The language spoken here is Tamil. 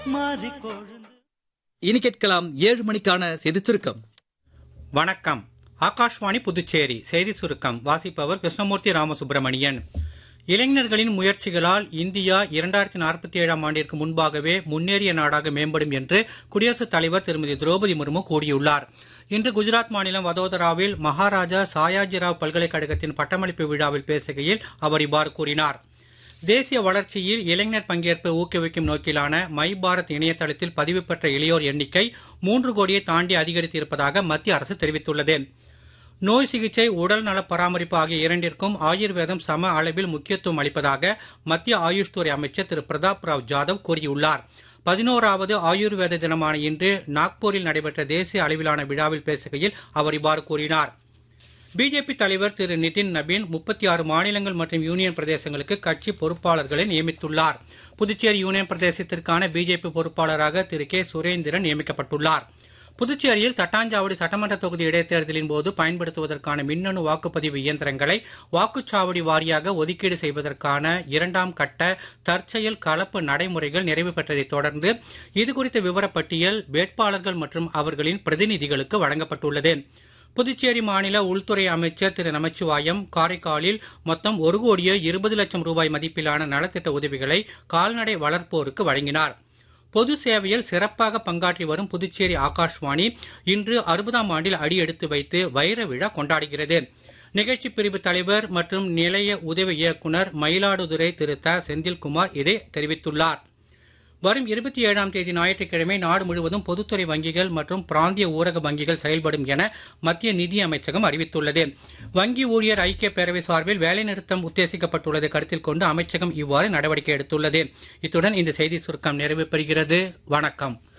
இனி கேட்கலாம் ஏழு மணிக்கான செய்திச் சுருக்கம் வணக்கம் ஆகாஷ்வாணி புதுச்சேரி செய்தி சுருக்கம் வாசிப்பவர் கிருஷ்ணமூர்த்தி ராமசுப்பிரமணியன் இளைஞர்களின் முயற்சிகளால் இந்தியா இரண்டாயிரத்தி நாற்பத்தி ஏழாம் ஆண்டிற்கு முன்பாகவே முன்னேறிய நாடாக மேம்படும் என்று குடியரசுத் தலைவர் திருமதி திரௌபதி முர்மு கூறியுள்ளார் இன்று குஜராத் மாநிலம் வதோதராவில் மகாராஜா சாயாஜிராவ் பல்கலைக்கழகத்தின் பட்டமளிப்பு விழாவில் பேசுகையில் அவர் இவ்வாறு கூறினார் தேசிய வளர்ச்சியில் இளைஞர் பங்கேற்பை ஊக்குவிக்கும் நோக்கிலான மை பாரத் இணையதளத்தில் பதிவு பெற்ற இளையோர் எண்ணிக்கை மூன்று கோடியை தாண்டி அதிகரித்திருப்பதாக மத்திய அரசு தெரிவித்துள்ளது நோய் சிகிச்சை உடல் நல பராமரிப்பு ஆகிய இரண்டிற்கும் ஆயுர்வேதம் சம அளவில் முக்கியத்துவம் அளிப்பதாக மத்திய ஆயுஷ் துறை அமைச்சர் திரு பிரதாப் ராவ் ஜாதவ் கூறியுள்ளார் பதினோராவது ஆயுர்வேத தினமான இன்று நாக்பூரில் நடைபெற்ற தேசிய அளவிலான விழாவில் பேசுகையில் அவர் இவ்வாறு கூறினார் பிஜேபி தலைவர் திரு நிதின் நபீன் முப்பத்தி ஆறு மாநிலங்கள் மற்றும் யூனியன் பிரதேசங்களுக்கு கட்சி பொறுப்பாளர்களை நியமித்துள்ளார் புதுச்சேரி யூனியன் பிரதேசத்திற்கான பிஜேபி பொறுப்பாளராக திரு கே சுரேந்திரன் நியமிக்கப்பட்டுள்ளார் புதுச்சேரியில் தட்டாஞ்சாவடி சட்டமன்ற தொகுதி இடைத்தேர்தலின் போது பயன்படுத்துவதற்கான மின்னணு வாக்குப்பதிவு இயந்திரங்களை வாக்குச்சாவடி வாரியாக ஒதுக்கீடு செய்வதற்கான இரண்டாம் கட்ட தற்செயல் கலப்பு நடைமுறைகள் நிறைவு பெற்றதைத் தொடர்ந்து இதுகுறித்த விவரப்பட்டியல் வேட்பாளர்கள் மற்றும் அவர்களின் பிரதிநிதிகளுக்கு வழங்கப்பட்டுள்ளது புதுச்சேரி மாநில உள்துறை அமைச்சர் திரு நமச்சிவாயம் காரைக்காலில் மொத்தம் ஒரு கோடியே இருபது லட்சம் ரூபாய் மதிப்பிலான நலத்திட்ட உதவிகளை கால்நடை வளர்ப்போருக்கு வழங்கினார் பொது சேவையில் சிறப்பாக பங்காற்றி வரும் புதுச்சேரி ஆகாஷ்வாணி இன்று அறுபதாம் ஆண்டில் அடி எடுத்து வைத்து வைர விழா கொண்டாடுகிறது நிகழ்ச்சி பிரிவு தலைவர் மற்றும் நிலைய உதவி இயக்குனர் மயிலாடுதுறை திரு த செந்தில்குமார் இதை தெரிவித்துள்ளார் வரும் இருபத்தி ஏழாம் தேதி ஞாயிற்றுக்கிழமை நாடு முழுவதும் பொதுத்துறை வங்கிகள் மற்றும் பிராந்திய ஊரக வங்கிகள் செயல்படும் என மத்திய நிதி அமைச்சகம் அறிவித்துள்ளது வங்கி ஊழியர் ஐக்கிய பேரவை சார்பில் வேலைநிறுத்தம் உத்தேசிக்கப்பட்டுள்ளதை கருத்தில் கொண்டு அமைச்சகம் இவ்வாறு நடவடிக்கை எடுத்துள்ளது இத்துடன் இந்த செய்தி சுருக்கம் நிறைவு பெறுகிறது வணக்கம்